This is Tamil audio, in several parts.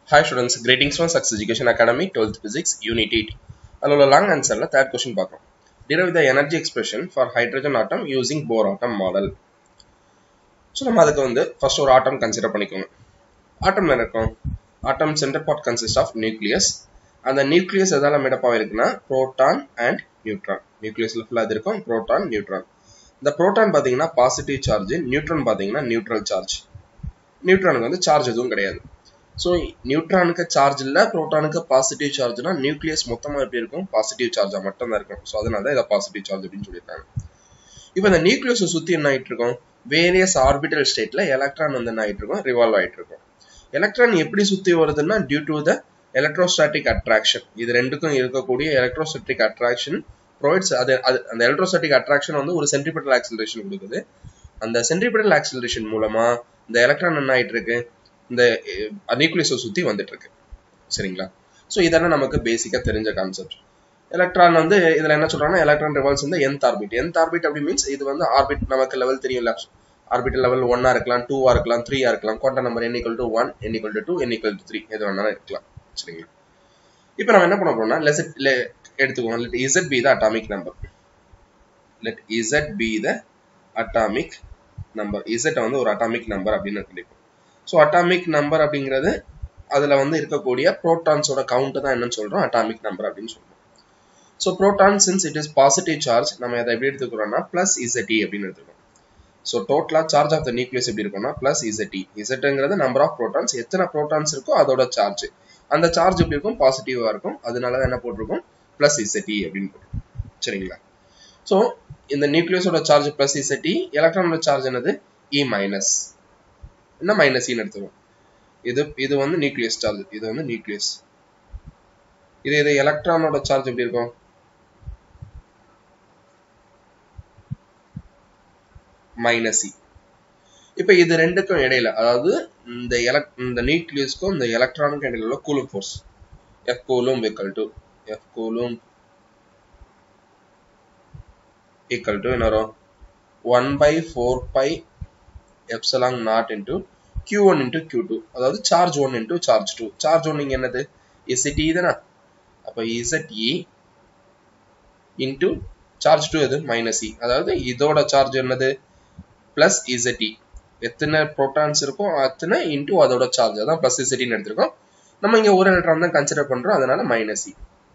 Hi students, greetings from Success Education Academy, 12th Physics, Unit 8. அதில் உள்ள லாங் ஆன்சரில் தேர்ட் கொஸ்டின் பார்க்கலாம் derive the energy expression for hydrogen atom using Bohr atom model. So நம்ம அதுக்கு வந்து ஃபர்ஸ்ட் ஒரு ஆட்டம் கன்சிடர் பண்ணிக்கோங்க ஆட்டம்ல இருக்கும் atom centre part consist of nucleus அந்த நியூக்ளியஸ் எதால மேடப்பாக இருக்குன்னா புரோட்டான் அண்ட் நியூட்ரான் நியூக்ளியஸ்ல ஃபுல்லாக இது இருக்கும் புரோட்டான் நியூட்ரான் இந்த புரோட்டான் பார்த்தீங்கன்னா பாசிட்டிவ் சார்ஜ் நியூட்ரான் பார்த்தீங்கன்னா நியூட்ரல் சார்ஜ் நியூட்ரானுக்கு வந்து சார்ஜ் எதுவும் கிடையாது ஸோ நியூட்ரானுக்கு சார்ஜ் இல்லை ப்ரோட்டானுக்கு பாசிட்டிவ் சார்ஜ்னா நியூக்ளியஸ் மொத்தமாக எப்படி இருக்கும் பாசிட்டிவ் சார்ஜாக மட்டும் தான் இருக்கும் ஸோ அதனால தான் இதை பாசிட்டிவ் சார்ஜ் அப்படின்னு சொல்லியிருக்காங்க இப்போ இந்த நியூக்ளியஸை சுற்றி என்ன ஆகிட்டு இருக்கும் வேரியஸ் ஆர்பிட்டல் ஸ்டேட்ல எலக்ட்ரான் வந்து என்ன ஆகிட்டு இருக்கும் ரிவால்வ் ஆகிட்டு இருக்கும் எலக்ட்ரான் எப்படி சுற்றி வருதுன்னா due to the electrostatic attraction இது ரெண்டுக்கும் இருக்கக்கூடிய எலக்ட்ரோஸ்டாட்டிக் அட்ராக்ஷன் ப்ரொவைட்ஸ் அது அது அந்த எலக்ட்ரோஸ்டாட்டிக் அட்ராக்ஷன் வந்து ஒரு சென்ட்ரிபிட்டல் ஆக்சிலரேஷன் கொடுக்குது அந்த சென்ட்ரிபிட்டல் ஆக்சிலரேஷன் மூலமா இந்த எலக்ட்ரான் என்ன ஆகிட்டு இருக்கு இந்த நியூக்ளியஸை சுற்றி வந்துட்டு இருக்கு சரிங்களா ஸோ இதெல்லாம் நமக்கு பேசிக்காக தெரிஞ்ச கான்செப்ட் எலக்ட்ரான் வந்து இதில் என்ன சொல்றாங்கன்னா எலக்ட்ரான் ரிவால்ஸ் வந்து எந்த ஆர்பிட் எந்த ஆர்பிட் அப்படி மீன்ஸ் இது வந்து ஆர்பிட் நமக்கு லெவல் தெரியும்ல ஆர்பிட்டல் லெவல் ஒன்னா இருக்கலாம் டூவா இருக்கலாம் த்ரீயா இருக்கலாம் quantum number n equal to one n equal to two n equal to three எது வேணாலும் இருக்கலாம் சரிங்களா இப்போ நம்ம என்ன பண்ண போறோம்னா லெஸ் எடுத்துக்கோங்க let Z be the atomic number let Z be the atomic number Z வந்து ஒரு அட்டாமிக் நம்பர் அப்படின்னு கிடைக்கும் ஸோ அட்டாமிக் நம்பர் அப்படிங்கிறது அதில் வந்து இருக்கக்கூடிய ப்ரோட்டான்ஸோட கவுண்ட் தான் என்னன்னு சொல்கிறோம் அட்டாமிக் நம்பர் அப்படின்னு சொல்கிறோம் so proton since it is positive charge நம்ம அதை எப்படி எடுத்துக்கிறோம்னா ப்ளஸ் இசட்டி அப்படின்னு எடுத்துக்கிறோம் ஸோ டோட்டலாக சார்ஜ் ஆஃப் த நியூக்ளியஸ் எப்படி இருக்கும்னா ப்ளஸ் இசட்டி இசட்டுங்கிறது நம்பர் ஆஃப் ப்ரோட்டான்ஸ் எத்தனை ப்ரோட்டான்ஸ் இருக்கோ அதோட சார்ஜ் அந்த சார்ஜ் எப்படி இருக்கும் பாசிட்டிவாக இருக்கும் அதனால தான் என்ன போட்டிருக்கோம் ப்ளஸ் இசட்டி அப்படின்னு போட்டிருக்கோம் சரிங்களா ஸோ இந்த நியூக்ளியஸோட சார்ஜ் ப்ளஸ் இசட்டி எலக்ட்ரானோட சார்ஜ் என்னது இ மைனஸ் என்ன மைனஸ் இன்னு எடுத்துக்கோம் இது இது வந்து நியூக்ளியஸ் சார்ஜ் இது வந்து நியூக்ளியஸ் இது இது எலக்ட்ரானோட சார்ஜ் எப்படி இருக்கும் மைனஸ் இ இப்போ இது ரெண்டுக்கும் இடையில அதாவது இந்த எலக் இந்த நியூக்ளியஸ்க்கும் இந்த எலக்ட்ரானுக்கும் இடையில உள்ள coulomb force F coulomb equal to F coulomb equal to என்ன வரும் one by four pi epsilon naught into q1 one into q2 two அதாவது charge one into charge two charge one இங்க என்னது இசட் இ தானே அப்போ Z e into charge two எது மைனஸ் இ அதாவது இதோட சார்ஜ் என்னது பிளஸ் இசட் இ எத்தனை ப்ரோட்டான்ஸ் இருக்கோ அத்தனை இன்டூ அதோட சார்ஜ் அதான் பிளஸ் இசட்டின்னு எடுத்திருக்கோம் நம்ம இங்க ஒரு எலக்ட்ரான் தான் கன்சிடர் பண்றோம் அதனால மைனஸ் இ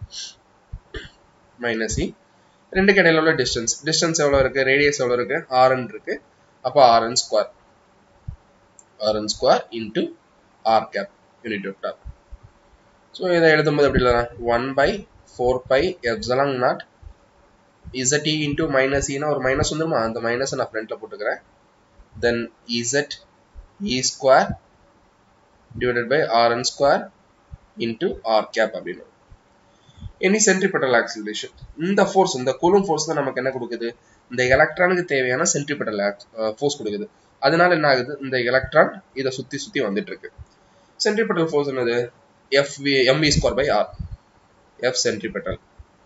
மைனஸ் இ ரெண்டுக்கு இடையில உள்ள டிஸ்டன்ஸ் டிஸ்டன்ஸ் எவ்வளவு இருக்கு ரேடியஸ் எவ்வளவு இருக்கு ஆர்என் இருக்கு அப்போ r n square r n square into r cap unit vector so இதை எழுதும்போது எப்படி எழுதலாம் one by four pi epsilon naught Z e into minus இனா ஒரு மைனஸ் வந்துருமா அந்த மைனஸை நான் ஃப்ரண்ட்ல போட்டுக்கிறேன் then Z e square divided by r n square into r cap அப்படின்னு எனி சென்ட்ரிபெட்டல் ஆக்சிலரேஷன் இந்த ஃபோர்ஸ் இந்த கூலும் ஃபோர்ஸ் தான் நமக்கு என்ன கொடுக்குது இந்த எலக்ட்ரானுக்கு தேவையான சென்ட்ரிபெட்டல் ஃபோர்ஸ் கொடுக்குது அதனால என்ன ஆகுது இந்த எலக்ட்ரான் இதை சுத்தி சுத்தி வந்துட்டு இருக்கு சென்ட்ரிபெட்டல் ஃபோர்ஸ் என்னது F v m we square by r F centripetal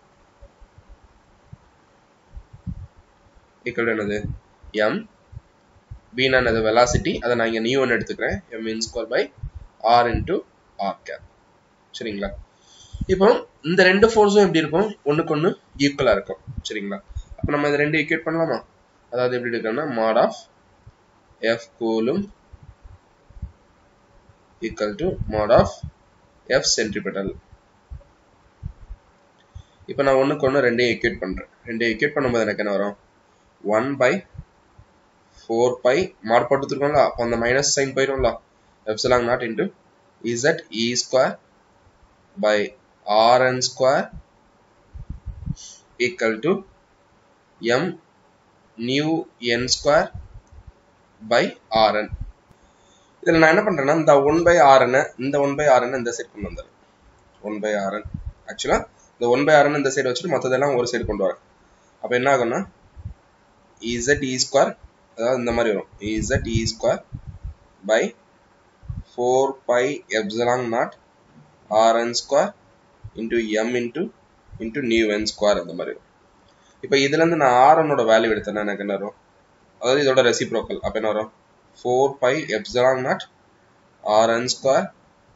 equal என்னது எம் வீணா என்னது வெலாசிட்டி அதை நான் இங்கே நியூ ஒன்று எடுத்துக்கிறேன் m n square by r into r cap சரிங்களா இப்போ இந்த ரெண்டு ஃபோர்ஸும் எப்படி இருக்கும் ஒன்றுக்கு ஒன்று ஈக்குவலாக இருக்கும் சரிங்களா அப்போ நம்ம இதை ரெண்டு ஈக்குவேட் பண்ணலாமா அதாவது எப்படி எடுக்கணும்னா mod of F coulomb equal to mod of F centripetal இப்போ நான் ஒன்றுக்கு ஒன்று ரெண்டையும் ஈக்குவேட் பண்ணுறேன் ரெண்டையும் ஈக்குவேட் பண்ணும்போது எனக்கு என்ன வரும் one by four pi mod போட்டு வச்சிருக்கோம்ல அப்போ அந்த மைனஸ் சைன் போயிடும்ல epsilon naught into Z e square by r n square equal to m nu n square by r n இதில் நான் என்ன பண்ணுறேன்னா இந்த ஒன் பை ஆர்என் இந்த ஒன் பை ஆர்என் இந்த சைடு கொண்டு வந்துடுறேன் ஒன் பை ஆர்என் ஆக்சுவலாக இந்த ஒன் பை ஆர்என் இந்த சைடு வச்சுட்டு மற்றதெல்லாம் ஒரு சைடு கொண்டு வரேன் அப்போ என்ன ஆகும்னா இசட் இ ஸ்கொயர் அதாவது இந்த மாதிரி வரும் Z e square by four pi epsilon naught r n square into M into into nu n square அந்த மாதிரி வரும் இப்போ இதுலேருந்து நான் ஆர்எனோட வேல்யூ எடுத்தேன்னா எனக்கு என்ன வரும் அதாவது இதோட ரெசிப்ரோக்கல் அப்போ என்ன வரும் four pi epsilon naught r n square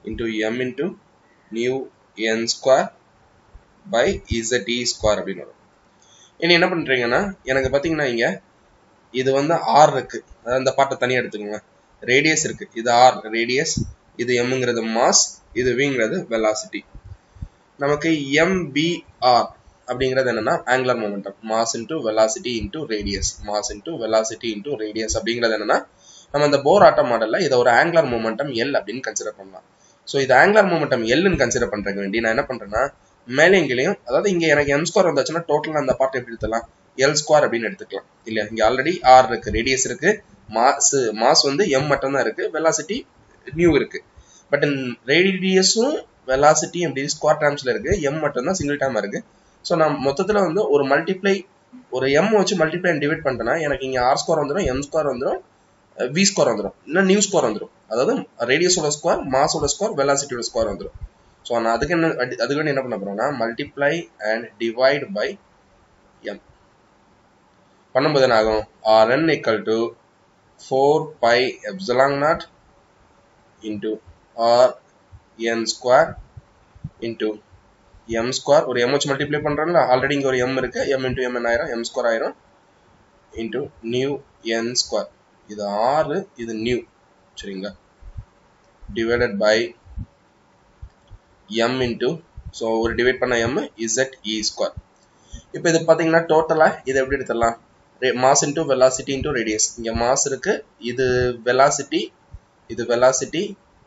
into M into nu n square by Z e square அப்படின்னு வரும் இனி என்ன பண்ணுறீங்கன்னா எனக்கு பார்த்தீங்கன்னா இங்கே இது வந்து ஆர் இருக்கு அதாவது இந்த பாட்டை தனியாக எடுத்துக்கோங்க ரேடியஸ் இருக்கு இது ஆர் ரேடியஸ் இது எம்ங்கிறது மாஸ் இது விங்கிறது வெலாசிட்டி நமக்கு எம்பிஆர் அப்படிங்கிறது என்னன்னா angular momentum mass into velocity into radius mass into velocity into radius அப்படிங்கிறது என்னன்னா நம்ம இந்த போர் ஆட்டம் மாடல்ல இதை ஒரு ஆங்குலர் மொமெண்டம் எல் அப்படின்னு கன்சிடர் பண்ணலாம் ஸோ இது ஆங்குலர் மொமெண்டம் எல்னு கன்சிடர் பண்றதுக்கு வேண்டி நான் என்ன பண்றேன்னா மேலே இங்கேயும் அதாவது இங்க எனக்கு எம் ஸ்கொயர் வந்துச்சுன்னா டோட்டல் அந்த பார்ட் எப்படி எடுத்துக்கலாம் எல் ஸ்கொயர் அப்படின்னு எடுத்துக்கலாம் இல்லையா இங்க ஆல்ரெடி ஆர் இருக்கு ரேடியஸ் இருக்கு மாஸ் மாஸ் வந்து எம் மட்டும் தான் இருக்கு வெலாசிட்டி நியூ இருக்கு பட் ரேடியஸும் வெலாசிட்டி அப்படி ஸ்கொயர் டேர்ம்ஸ்ல இருக்கு எம் மட்டும் தான் சிங்கிள் டேர்மா இருக்கு ஸோ நான் மொத்தத்தில் வந்து ஒரு மல்டிப்ளை ஒரு எம் வச்சு மல்டிப்ளை டிவைட் பண்ணிட்டேன்னா எனக்கு இங்கே ஆர் ஸ்கொயர் வந்துடும் எம் ஸ்கொயர் வந்துடும் வி ஸ்கொயர் வந்துடும் இன்னும் நியூ ஸ்கொயர் வந்துடும் அதாவது ரேடியஸோட ஸ்கொயர் மாஸோட ஸ்கொயர் வெலாசிட்டியோட ஸ்கொயர் வந்துடும் ஸோ நான் அதுக்கு என்ன அதுக்கு வேண்டி என்ன பண்ண போறேன்னா multiply and divide by m பண்ணும்போது என்ன ஆகும் r n equal to four pi epsilon naught into r n square into m square ஒரு எம் வச்சு மல்டிப்ளை பண்ணுறோம்ல ஆல்ரெடி இங்கே ஒரு எம் இருக்கு எம் இன்டூ எம் என்ன ஆயிரும் எம் ஸ்கொயர் ஆயிரும் இன்டூ நியூ என் ஸ்கொயர் இது ஆறு இது நியூ சரிங்களா divided by M into so ஒரு டிவைட் பண்ண எம் இசட் இ ஸ்கொயர் இப்போ இது பார்த்தீங்கன்னா டோட்டலாக இதை எப்படி எடுத்துடலாம் mass into velocity into radius இங்கே மாஸ் இருக்கு இது வெலாசிட்டி இது வெலாசிட்டி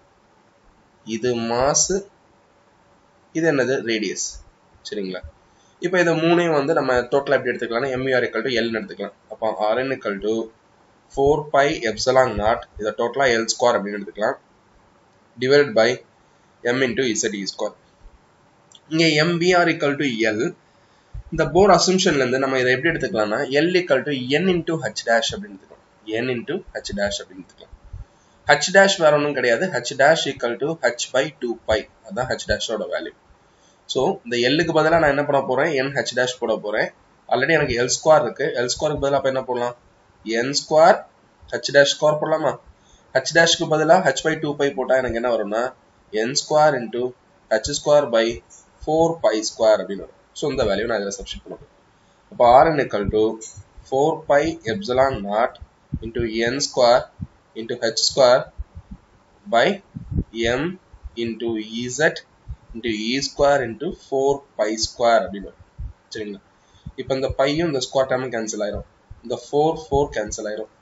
இது மாசு இது என்னது ரேடியஸ் சரிங்களா இப்போ இது மூணையும் வந்து நம்ம டோட்டலாக எப்படி எடுத்துக்கலாம்னா எம்யூஆர் இக்கல் டு எல்னு எடுத்துக்கலாம் அப்போ r n equal to four pi epsilon naught இதை டோட்டலாக எல் ஸ்கொயர் அப்படின்னு எடுத்துக்கலாம் divide by M into Z e square இங்கே எம்பிஆர் இக்கல் டு எல் இந்த போர் அசம்ஷன்லேருந்து நம்ம இதை எப்படி எடுத்துக்கலாம்னா l equal to n into h dash அப்படின்னு எடுத்துக்கலாம் என் இன்டூ ஹச் டேஷ் அப்படின்னு எடுத்துக்கலாம் ஹச் டேஷ் வேற ஒன்றும் கிடையாது h dash equal to h by two pi அதான் ஹச் டேஷோட வேல்யூ ஸோ இந்த எல்லுக்கு பதிலாக நான் என்ன பண்ண போறேன் என் ஹச் டேஷ் போட போறேன் ஆல்ரெடி எனக்கு எல் ஸ்கொயர் இருக்கு எல் ஸ்கொயருக்கு பதிலாக அப்போ என்ன போடலாம் n square h dash square போடலாமா ஹச் டேஷ்க்கு பதிலாக ஹச் பை டூ பை போட்டால் எனக்கு என்ன வரும்னா n square into h square by four pi square அப்படின்னு வரும் ஸோ இந்த வேல்யூ நான் இதில் சப்ஸ்டிட் பண்ண போகிறேன் அப்போ r n equal to four pi epsilon naught into N square into h square by m into ez into e square into 4 pi square அப்படின்னு சரிங்களா இப்போ இந்த பையும் இந்த ஸ்கொயர் டேர்மும் கேன்சல் ஆயிரும் இந்த ஃபோர் ஃபோர் கேன்சல் ஆயிரும்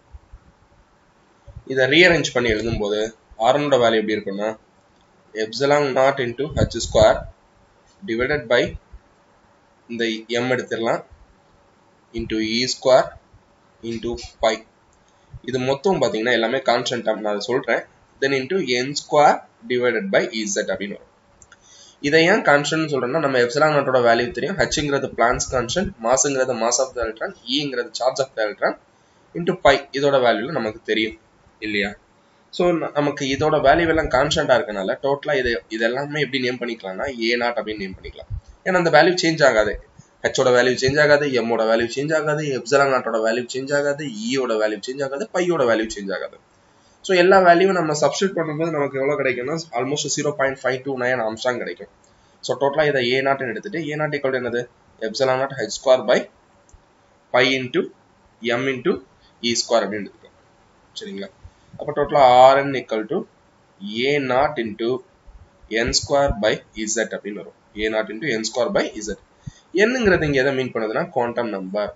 இதை ரீஅரேஞ்ச் பண்ணி எழுதும்போது ஆரனோட வேல்யூ எப்படி இருக்கும்னா epsilon naught into h square divided by இந்த எம் எடுத்துடலாம் இன்டூ இ ஸ்கொயர் இன்டூ பை இது மொத்தம் பார்த்தீங்கன்னா எல்லாமே கான்ஸ்டன்ட் டேர்ம் நான் அதை சொல்கிறேன் then into N square divided by z அப்படின்னு வரும் இதை ஏன் கான்ஸ்டன்ட் சொல்றேன்னா நம்ம எப்சிலான் நாட்டோட வேல்யூ தெரியும் ஹச்ங்கிறது பிளான்ஸ் கான்ஸ்டன்ட் மாசுங்கிறது மாஸ் ஆஃப் த எலக்ட்ரான் ஈங்கிறது charge of the electron into pi இதோட வேல்யூல நமக்கு தெரியும் இல்லையா ஸோ நமக்கு இதோட வேல்யூ எல்லாம் கான்ஸ்டன்டா இருக்கனால டோட்டலா இது இது எல்லாமே எப்படி நேம் பண்ணிக்கலாம்னா ஏ நாட் அப்படின்னு நேம் பண்ணிக்கலாம் ஏன்னா அந்த வேல்யூ சேஞ்ச் ஆகாது ஹெச்சோட வேல்யூ சேஞ்ச் ஆகாது எம்மோட வேல்யூ சேஞ்ச் ஆகாது எப்சலான் நாட்டோட வேல்யூ சேஞ்ச் ஆகாது ஈயோட வேல்யூ சேஞ்ச் ஆகாது பையோட வேல்யூ சேஞ்ச் ஆகாது ஸோ எல்லா வேல்யூவும் நம்ம சப்ஸ்டியூட் பண்ணும்போது நமக்கு எவ்வளோ கிடைக்கும்னா almost zero point five two nine angstrom கிடைக்கும் ஸோ டோட்டலாக இதை ஏ நாட்னு எடுத்துட்டு ஏ நாட் ஈக்குவல் என்னது epsilon naught H square by pi into M into E square அப்படின்னு எடுத்துக்கலாம் சரிங்களா அப்போ டோட்டலாக r n equal to a naught into N square by z அப்படின்னு வரும் a naught into N square by z என்னங்கிறது இங்க எதை மீன் பண்ணுதுன்னா quantum number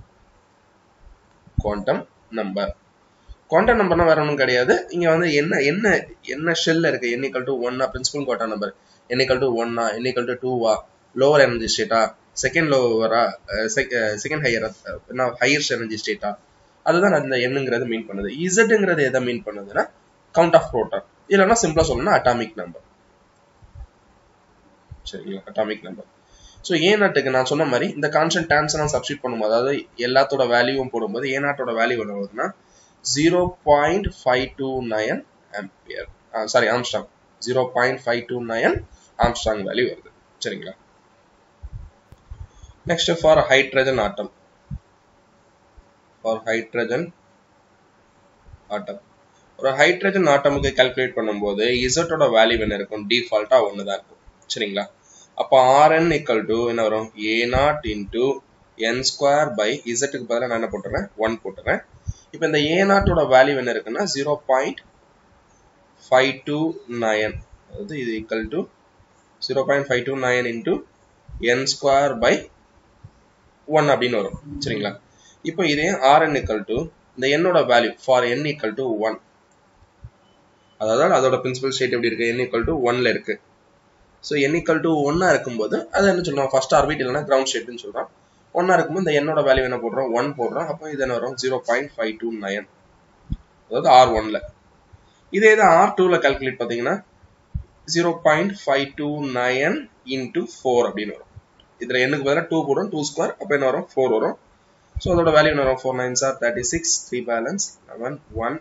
quantum number quantum நம்பர்னா வேற ஒன்றும் கிடையாது இங்க வந்து என்ன என்ன என்ன ஷெல்ல இருக்கு n equal to ஒன்னா principal quantum number n equal to ஒன்னா n equal to டூவா லோவர் எனர்ஜி ஸ்டேட்டா செகண்ட் லோவரா செகண்ட் ஹையர் என்ன ஹையர் எனர்ஜி ஸ்டேட்டா அதுதான் அந்த என்னங்கிறது மீன் பண்ணுது இசட்ங்கிறது எதை மீன் பண்ணுதுன்னா கவுண்ட் ஆஃப் ப்ரோட்டான் இல்லைன்னா சிம்பிளா சொல்லணும்னா அட்டாமிக் நம்பர் சரிங்களா அட்டாமிக் நம்பர் ஸோ ஏ நாட்டுக்கு நான் சொன்ன மாதிரி இந்த கான்ஸ்டன்ட் டேர்ம்ஸ் எல்லாம் சப்ஸ்டிட் பண்ணும்போது அதாவது எல்லாத்தோட வேல்யூவும் போடும்போது ஏ நாட்டோட வேல்யூ என்ன வருதுன்னா zero point five two nine ampere sorry angstrom zero point five two nine angstrom value வருது சரிங்களா next for hydrogen atom for hydrogen atom ஒரு ஹைட்ரஜன் ஆட்டமுக்கு கால்குலேட் பண்ணும்போது இசட்டோட வேல்யூ என்ன இருக்கும் டிஃபால்ட்டா ஒன்று தான் இருக்கும் சரிங்களா அப்போ ஆர்என் ஈக்குவல் டு என்ன வரும் a naught into N square by இசட்டுக்கு பதிலாக நான் என்ன போட்டுறேன் ஒன் போட்டுறேன் இப்போ இந்த ஏ நாட்டோட வேல்யூ என்ன இருக்குன்னா zero point five two nine அதாவது இது equal to zero point five two nine into N square by one அப்படின்னு வரும் சரிங்களா இப்போ இதே ஆர்என் ஈக்குவல் டு இந்த என்னோட value for n equal to one அதாவது அதோட பிரின்சிபல் ஸ்டேட் எப்படி இருக்கு என் ஈக்குவல் டு ஒன்ல இருக்கு ஸோ என் ஈக்குவல் டு ஒன்னா இருக்கும்போது அதை என்ன சொல்றோம் ஃபர்ஸ்ட் ஆர்பிட் இல்லைன்னா கிரவுண்ட் ஸ்டேட்னு சொல்றோம் ஒன்னா இருக்கும்போது இந்த என்னோட வேல்யூ என்ன போடுறோம் ஒன் போடுறோம் அப்போ இது என்ன வரும் zero point five two nine அதாவது ஆர் ஒன்ல இதே இது ஆர் டூல கால்குலேட் பார்த்தீங்கன்னா zero point five two nine into four அப்படின்னு வரும் இதில் எண்ணுக்கு பதிலாக டூ போடும் டூ ஸ்கொயர் அப்போ என்ன வரும் ஃபோர் வரும் ஸோ அதோட வேல்யூ என்ன வரும் four nine sir thirty six three balance eleven one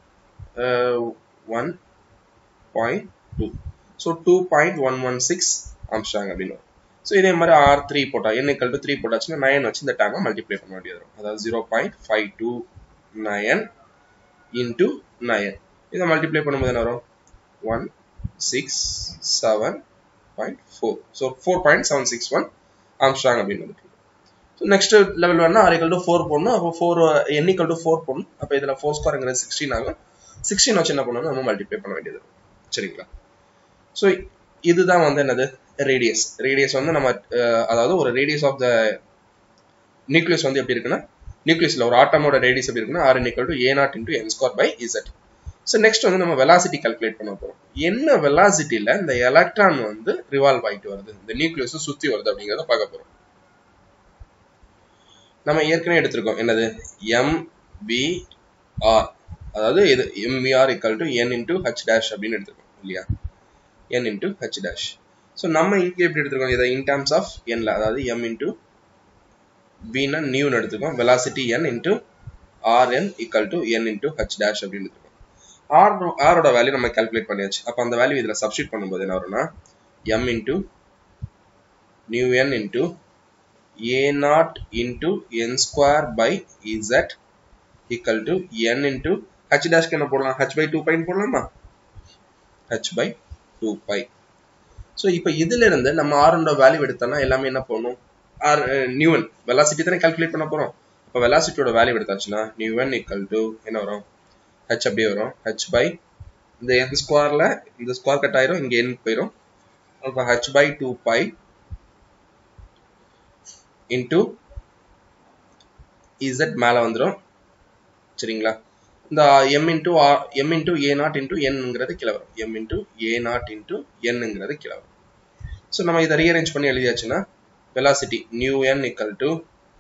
one point two so two point one one six angstrom அப்படின்னு வரும் ஸோ இதே மாதிரி ஆர் த்ரீ போட்டா என் இக்கல் டு த்ரீ போட்டாச்சுன்னா நயன் வச்சு இந்த டேங்கை மல்டிப்ளை பண்ண வேண்டியது வரும் அதாவது zero point five two nine into nine இதை மல்டிப்ளை பண்ணும்போது என்ன வரும் one six seven point four so four point seven six one angstrom அப்படின்னு வந்துட்டு ஸோ நெக்ஸ்ட் லெவல் வேணா ஆர் ஈக்குவல் டு ஃபோர் போடணும் அப்போ four n equal to four போடணும் அப்போ இதில் ஃபோர் ஸ்கொயருங்கிறது சிக்ஸ்டீன் ஆகும் சிக்ஸ்டீன் வச்சு என்ன பண்ணணும் நம்ம மல்டிப்ளை பண்ண வேண்டியது சரிங்களா ஸோ இதுதான் வந்து என்னது ரேடியஸ் ரேடியஸ் வந்து நம்ம அதாவது ஒரு ரேடியஸ் ஆஃப் த நியூக்ளியஸ் வந்து எப்படி இருக்குன்னா நியூக்ளியஸ்ல ஒரு ஆட்டமோட ரேடியஸ் எப்படி இருக்குன்னா r equal to a naught into N square by z so next வந்து நம்ம வெலாசிட்டி கால்குலேட் பண்ண போறோம் என்ன வெலாசிட்டியில இந்த எலக்ட்ரான் வந்து ரிவால்வ் ஆகிட்டு வருது இந்த நியூக்ளியஸ் சுத்தி வருது அப்படிங்கிறத பார்க்க போறோம் நம்ம ஏற்கனவே எடுத்திருக்கோம் என்னது எம் வி ஆர் அதாவது இது m v r equal to n into h dash அப்படின்னு எடுத்திருக்கோம் இல்லையா n into h dash so நம்ம இங்கே எப்படி எடுத்திருக்கோம் இதை இன் டேர்ம்ஸ் ஆஃப் என்ல அதாவது எம் இன்டூ பின்னா நியூன்னு எடுத்துக்கோம் velocity n into r n equal to n into h dash அப்படின்னு எடுத்துக்கோம் ஆர் ஆரோட வேல்யூ நம்ம கால்குலேட் பண்ணியாச்சு அப்போ அந்த வேல்யூ இதில் சப்ஸ்டியூட் பண்ணும்போது என்ன வரும்னா m into nu n into A naught into N square by z equal to n into h டேஷ்க்கு என்ன போடலாம் ஹச் பை டூ பைன்னு போடலாமா h by two pi so இப்போ இதுல இருந்து நம்ம ஆரோட வேல்யூ எடுத்தோம்னா எல்லாமே என்ன பண்ணும் ஆர் நியூவன் வெலாசிட்டி தானே கால்குலேட் பண்ண போறோம் இப்போ வெலாசிட்டியோட வேல்யூ எடுத்தாச்சுன்னா நியூவன் ஈக்குவல் டு என்ன வரும் ஹெச் அப்படியே வரும் ஹெச் பை இந்த என் ஸ்கொயர்ல இந்த ஸ்கொயர் கட் ஆயிரும் இங்க என் போயிடும் அப்போ h by two pi into z மேலே வந்துடும் சரிங்களா இந்த m into r m into ஏ நாட் இன்டூ என்ங்கிறது கீழே வரும் எம் இன்டூ ஏ நாட் இன்டூ என்னங்கிறது கீழே வரும் ஸோ நம்ம இதை ரீஅரேஞ்ச் பண்ணி எழுதியாச்சுன்னா velocity nu N equal to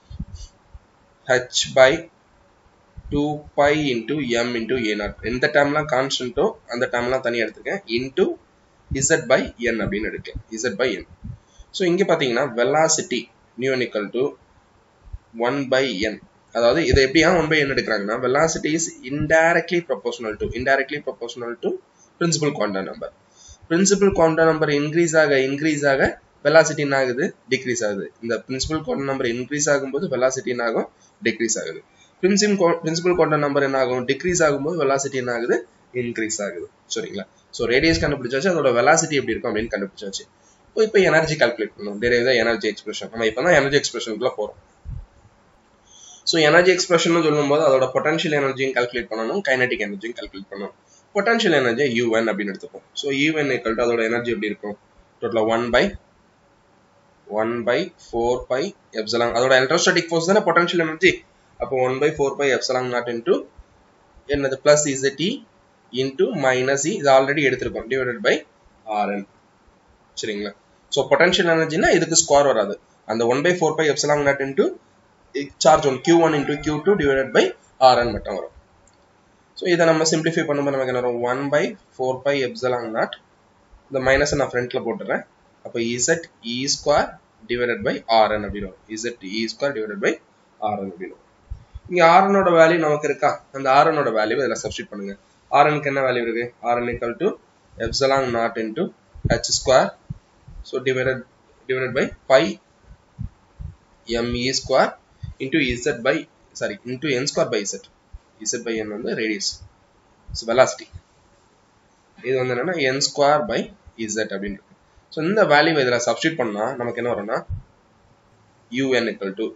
h by two pi into M into A naught எந்த டேர்ம்லாம் கான்ஸ்டன்ட்டோ அந்த டேர்ம்லாம் தனியாக எடுத்துக்கேன் இன்டூ இசட் பை என் அப்படின்னு எடுக்கேன் இசட் பை என் ஸோ இங்கே பார்த்தீங்கன்னா velocity nu N equal to one by n அதாவது இதை எப்படியா ஒன் பை என் எடுக்கிறாங்கன்னா velocity is indirectly proportional to indirectly proportional to principal quantum number principal quantum number increase ஆக இன்க்ரீஸ் ஆக வெலாசிட்டி என்ன ஆகுது டிக்ரீஸ் ஆகுது இந்த பிரின்சிபல் குவாண்டம் நம்பர் இன்க்ரீஸ் ஆகும்போது வெலாசிட்டி என்ன ஆகும் டிக்ரீஸ் ஆகுது பிரின்சிம் பிரின்சிபல் குவாண்டம் நம்பர் என்ன ஆகும் டிக்ரீஸ் ஆகும்போது வெலாசிட்டி என்ன ஆகுது இன்க்ரீஸ் ஆகுது சரிங்களா ஸோ ரேடியஸ் கண்டுபிடிச்சாச்சு அதோட வெலாசிட்டி எப்படி இருக்கும் அப்படின்னு கண்டுபிடிச்சாச்சு இப்போ எனர்ஜி கால்குலேட் பண்ணணும் டெரிவ் தான் எனர்ஜி எக்ஸ்பிரஷன் நம்ம இப்போ தான் எனர்ஜி எக்ஸ்பிரஷனுக்குள்ள போகிறோம் ஸோ எனர்ஜி எக்ஸ்பிரஷன் சொல்லும்போது அதோட பொட்டன்ஷியல் எனர்ஜியும் கால்குலேட் பண்ணணும் கைனடிக் எனர்ஜியும் கால்குலேட் பண்ணணும் பொட்டன்ஷியல் எனர்ஜி யூஎன் அப்படின்னு எடுத்துப்போம் ஸோ யூஎன் ஈக்குவல் டு அதோட எனர்ஜி எப்படி இருக்கும் டோட்டலாக one by one by four pi epsilon அதோட எலக்ட்ரோஸ்டாட்டிக் ஃபோர்ஸ் தானே பொட்டன்ஷியல் எனர்ஜி அப்போ one by four pi epsilon naught into என்னது plus z into minus e இது ஆல்ரெடி எடுத்திருக்கோம் டிவைடட் பை ஆர்என் சரிங்களா ஸோ பொட்டன்ஷியல் எனர்ஜினா இதுக்கு ஸ்கொயர் வராது அந்த one by four pi epsilon naught into charge one q one into q two divided by R N மட்டும் வரும் ஸோ இதை நம்ம சிம்பிளிஃபை பண்ணும்போது நமக்கு என்ன வரும் one by four pi epsilon naught இந்த மைனஸை நான் ஃப்ரண்ட்ல போட்டுறேன் அப்போ Z e square divided by r n அப்படின்னு வரும் Z e square divided by r n அப்படின்னு வரும் இங்கே ஆர்எனோட வேல்யூ நமக்கு இருக்கா அந்த ஆர்எனோட வேல்யூ இதில் சப்ஸ்டியூட் பண்ணுங்க ஆர்எனுக்கு என்ன வேல்யூ இருக்கு r n equal to epsilon naught into H square so divided divided by five m e square into Z by sorry into N square by z z by n வந்து ரேடியஸ் ஸோ வெலாசிட்டி இது வந்து என்னன்னா என் ஸ்கொயர் பை இசட் அப்படின்னு இருக்கு ஸோ இந்த வேல்யூ இதில் சப்ஸ்டியூட் பண்ணா நமக்கு என்ன வரும்னா யூஎன் equal to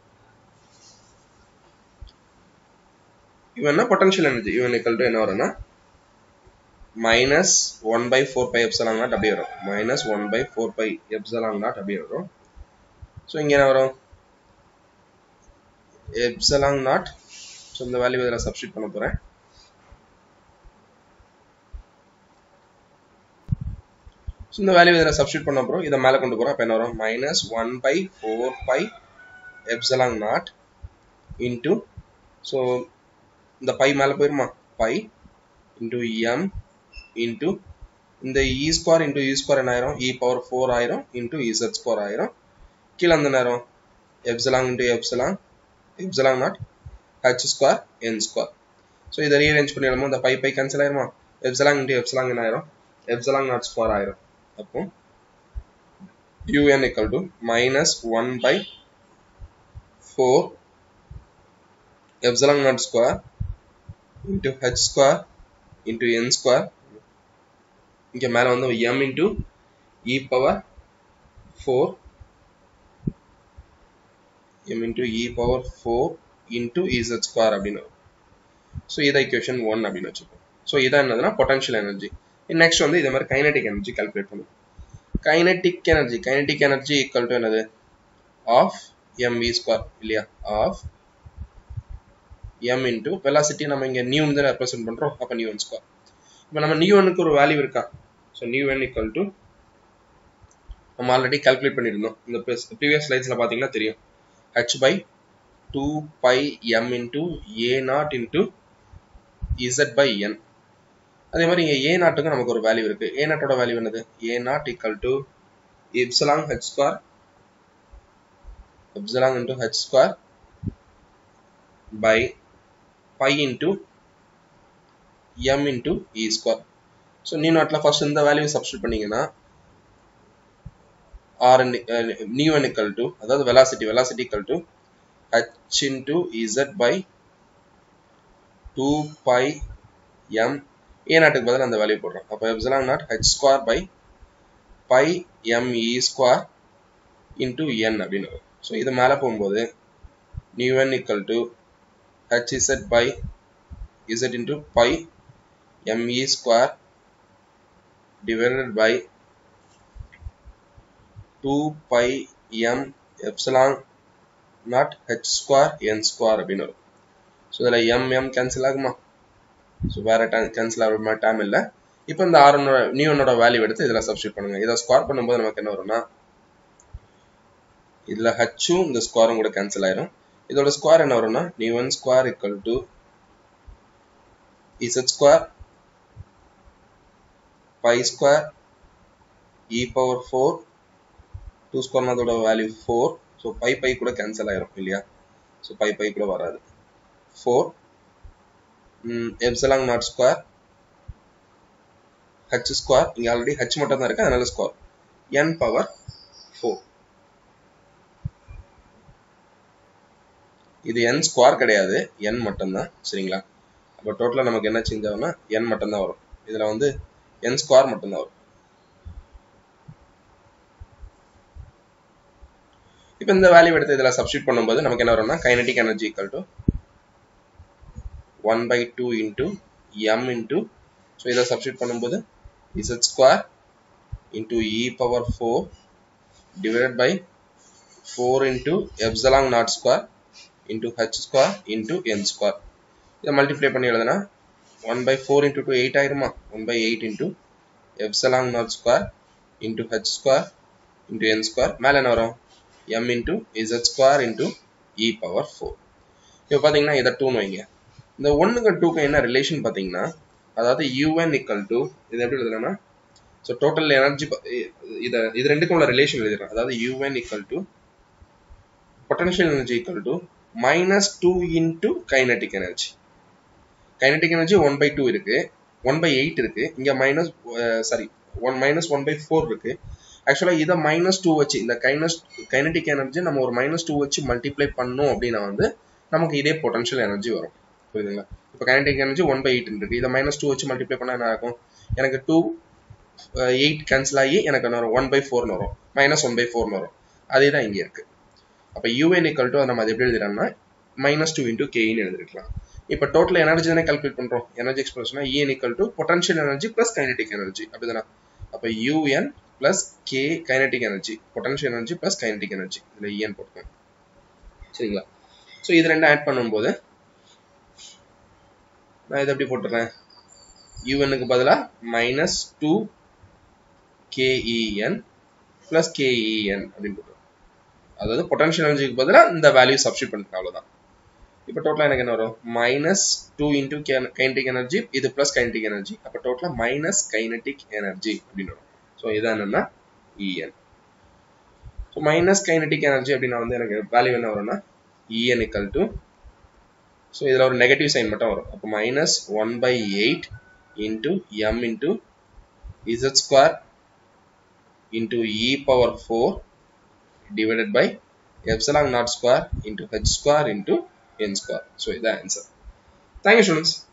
யூஎன்னா potential energy u n equal to என்ன வரும்னா minus one by four pi epsilon naught அப்படியே வரும் minus one by four pi epsilon naught அப்படியே வரும் ஸோ இங்கே என்ன வரும் எப்சலாங் நாட் ஸோ இந்த வேல்யூ இதில் சப்ஸ்டியூட் பண்ண போகிறேன் ஸோ இந்த வேல்யூ இதில் சப்ஸ்டியூட் பண்ண அப்புறம் இதை மேலே கொண்டு போகிறோம் அப்போ என்ன வரும் minus one by four pi epsilon naught into so இந்த பை மேலே போயிருமா பை இன்ட்டு எம் இன்ட்டு இந்த e square into e square என்ன ஆயிரும் இ பவர் ஃபோர் ஆயிரும் இன்ட்டு இசட் ஸ்கொயர் ஆயிரும் கீழே அந்த நேரம் epsilon into epsilon epsilon naught h square என் ஸ்கொயர் ஸோ இதை ரீஅரேஞ்ச் பண்ணிடுமோ இந்த பை பை கேன்சல் ஆயிருமா எப்சலாங் இன்ட்டு எப்சலாங் என்ன ஆயிரும் எப்சலாங் நாட் ஸ்கொயர் ஆயிரும் அப்போ un equal to minus 1 by 4 epsilon naught square into h square into n square இங்க மேல வந்து m into e power 4 m into e power 4 into z square அப்படின்னு ஸோ இதை equation 1 அப்படின்னு வச்சுப்போம் ஸோ இதான் என்னதுன்னா பொட்டன்ஷியல் எனர்ஜி நெக்ஸ்ட் வந்து இதே மாதிரி கைனடிக் எனர்ஜி கால்குலேட் பண்ணும் kinetic energy kinetic energy equal to என்னது ஆஃப் எம் வி ஸ்கொயர் இல்லையா ஆஃப் எம் இன்டூ வெலாசிட்டி நம்ம இங்கே நியூ தான் ரெப்ரசென்ட் பண்ணுறோம் அப்போ நியூ ஒன் ஸ்கொயர் இப்போ நம்ம நியூ ஒனுக்கு ஒரு வேல்யூ இருக்கா so nu one equal to நம்ம ஆல்ரெடி கால்குலேட் பண்ணியிருந்தோம் இந்த ப்ரீவியஸ் ஸ்லைட்ஸில் பார்த்தீங்கன்னா தெரியும் H by two pi M into A naught into Z by N அதே மாதிரி இங்கே ஏ நாட்டுக்கு நமக்கு ஒரு வேல்யூ இருக்கு ஏ நாட்டோட வேல்யூ என்னது A naught equal to epsilon H square epsilon into H square by pi into M into E square so நீ நாட்டில் ஃபர்ஸ்ட் இந்த வேல்யூ சப்ஸ்டியூட் பண்ணீங்கன்னா R nu N equal to அதாவது velocity velocity equal to H into Z by two pi M A நாட்டுக்கு பதில் அந்த வேல்யூ போடுறோம் அப்போ epsilon naught H square by pi M E square into N அப்படின்னு வரும் ஸோ இது மேலே போகும்போது nu N equal to H Z by Z into pi M E square divided by two pi M epsilon naught H square N square அப்படின்னு வரும் ஸோ இதில் எம் எம் கேன்சல் ஆகுமா ஸோ வேற டைம் கேன்சல் ஆகிற மாதிரி டைம் இல்லை இப்போ இந்த ஆரோட நியூனோட வேல்யூ எடுத்து இதில் சப்ஸ்டியூட் பண்ணுங்க இதை ஸ்கொயர் பண்ணும்போது நமக்கு என்ன வரும்னா இதில் ஹச்சும் இந்த ஸ்கொயரும் கூட கேன்சல் ஆயிரும் இதோட ஸ்கொயர் என்ன வரும்னா nu one square equal to Z square pi square E power four two ஸ்கொயர்னா அதோட value four so pi pi கூட கேன்சல் ஆயிரும் இல்லையா ஸோ பை பை கூட வராது four epsilon naught square H square இங்கே ஆல்ரெடி ஹச் மட்டும் தான் இருக்கு அதனால ஸ்கொயர் என் பவர் ஃபோர் இது என் ஸ்கொயர் கிடையாது என் மட்டும்தான் சரிங்களா அப்போ டோட்டலாக நமக்கு என்ன சேஞ்ச் ஆகும்னா என் மட்டும்தான் வரும் இதில் வந்து என் ஸ்கொயர் மட்டும்தான் வரும் இப்போ இந்த வேல்யூ எடுத்து இதில் சப்ஸ்டியூட் பண்ணும்போது நமக்கு என்ன வரும்னா kinetic energy equal to one by two into M into so இதை சப்ஸ்டியூட் பண்ணும்போது Z square into E power four divided by four into epsilon naught square into H square into N square இதை மல்டிப்ளை பண்ணி எழுதுனா one by four into two eight ஆயிருமா one by eight into epsilon naught square into H square into N square மேலே என்ன வரும் M into Z square into E power four இப்போ பார்த்தீங்கன்னா இதை டூன்னு வைங்க இந்த ஒன்றுக்கு டூக்கு என்ன ரிலேஷன் பார்த்தீங்கன்னா அதாவது யூஎன் இக்கல் டு இது எப்படி எழுதுறேன்னா ஸோ டோட்டல் எனர்ஜி இதை இது ரெண்டுக்கும் உள்ள ரிலேஷன் எழுதுறேன் அதாவது U N equal to potential energy equal to minus two into kinetic energy kinetic energy one by two இருக்கு ஒன் பை எயிட் இருக்கு இங்க minus sorry one minus one by four இருக்கு ஆக்சுவலாக இதை மைனஸ் டூ வச்சு இந்த கைனஸ் கைனட்டிக் எனர்ஜி நம்ம ஒரு மைனஸ் டூ வச்சு மல்டிப்ளை பண்ணோம் அப்படின்னா வந்து நமக்கு இதே பொட்டன்ஷியல் எனர்ஜி வரும் புரியுதுங்களா இப்போ kinetic energy one by eight இருக்கு இதை மைனஸ் டூ வச்சு மல்டிப்ளை பண்ணால் என்ன ஆகும் எனக்கு டூ எயிட் கேன்சல் ஆகி எனக்கு என்ன வரும் ஒன் பை ஃபோர்னு வரும் மைனஸ் ஒன் பை ஃபோர்னு வரும் அதே தான் இங்கே இருக்கு அப்போ யூஎன் ஈக்குவல் டு நம்ம அது எப்படி எழுதுறோம்னா மைனஸ் டூ இன்டூ கேன்னு எழுதிருக்கலாம் இப்போ டோட்டல் எனர்ஜி தானே கால்குலேட் பண்ணுறோம் எனர்ஜி எக்ஸ்பிரஷனா E N equal to potential energy plus kinetic energy அப்படிதானே அப்போ U N plus K kinetic energy potential energy plus kinetic energy இதில் இஎன் போட்டுக்கோங்க சரிங்களா ஸோ இது ரெண்டும் ஆட் பண்ணும்போது நான் இதை எப்படி போட்டுறேன் யூஎனுக்கு பதிலாக minus two K E N plus K E N அப்படின்னு போட்டுருவேன் அதாவது பொட்டன்ஷியல் எனர்ஜிக்கு பதிலாக இந்த வேல்யூ சப்ஸ்டியூட் பண்ணிருக்கேன் அவ்வளோதான் இப்போ டோட்டலாக எனக்கு என்ன வரும் minus two into kinetic energy இது ப்ளஸ் கைனடிக் எனர்ஜி அப்போ டோட்டலாக மைனஸ் கைனடிக் எனர்ஜி அப்படின்னு வரும் ஸோ இதான் என்னன்னா இஎன் ஸோ மைனஸ் கைனடிக் எனர்ஜி அப்படின்னா வந்து எனக்கு வேல்யூ என்ன வரும்னா இஎன் இக்கல் டு ஸோ இதில் ஒரு நெகட்டிவ் சைன் மட்டும் வரும் அப்போ minus one by eight into M into Z square into E power four divided by epsilon naught square into h square into n square. So, is the answer. Thank you students.